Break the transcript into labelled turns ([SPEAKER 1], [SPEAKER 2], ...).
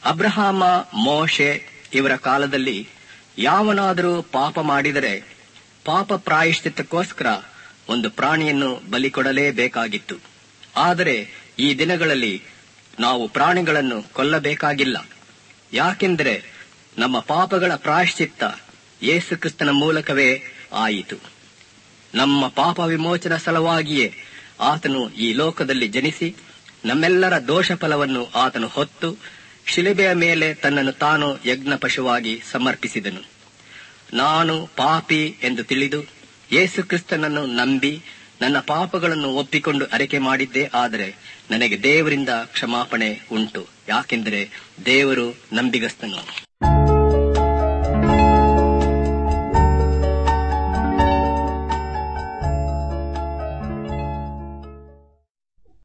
[SPEAKER 1] ಅಬ್ರಹಾಮ ಮೋಶೆ ಇವರ ಕಾಲದಲ್ಲಿ ಯಾವನಾದರೂ ಪಾಪ ಮಾಡಿದರೆ ಪಾಪ ಪ್ರಾಯಶ್ಚಿತ್ತಕ್ಕೋಸ್ಕರ ಒಂದು ಪ್ರಾಣಿಯನ್ನು ಬಲಿ ಕೊಡಲೇಬೇಕಾಗಿತ್ತು ಆದರೆ ಈ ದಿನಗಳಲ್ಲಿ ನಾವು ಪ್ರಾಣಿಗಳನ್ನು ಕೊಲ್ಲಬೇಕಾಗಿಲ್ಲ ಯಾಕೆಂದರೆ ನಮ್ಮ ಪಾಪಗಳ ಪ್ರಾಯಶ್ಚಿತ್ತ ಯೇಸು ಕ್ರಿಸ್ತನ ಮೂಲಕವೇ ಆಯಿತು ನಮ್ಮ ಪಾಪ ವಿಮೋಚನ ಸಲುವಾಗಿಯೇ ಆತನು ಈ ಲೋಕದಲ್ಲಿ ಜನಿಸಿ ನಮ್ಮೆಲ್ಲರ ದೋಷ ಫಲವನ್ನು ಆತನು ಹೊತ್ತು ಶಿಲೆಬೆಯ ಮೇಲೆ ತನ್ನನ್ನು ತಾನು ಯಜ್ಞ ಪಶುವಾಗಿ ಸಮರ್ಪಿಸಿದನು ನಾನು ಪಾಪಿ ಎಂದು ತಿಳಿದು ಯೇಸು ಕ್ರಿಸ್ತನನ್ನು ನಂಬಿ ನನ್ನ ಪಾಪಗಳನ್ನು ಒಪ್ಪಿಕೊಂಡು ಅರಿಕೆ ಮಾಡಿದ್ದೇ ಆದರೆ ನನಗೆ ದೇವರಿಂದ ಕ್ಷಮಾಪಣೆ ಉಂಟು ಯಾಕೆಂದರೆ ದೇವರು ನಂಬಿಗಸ್ತನು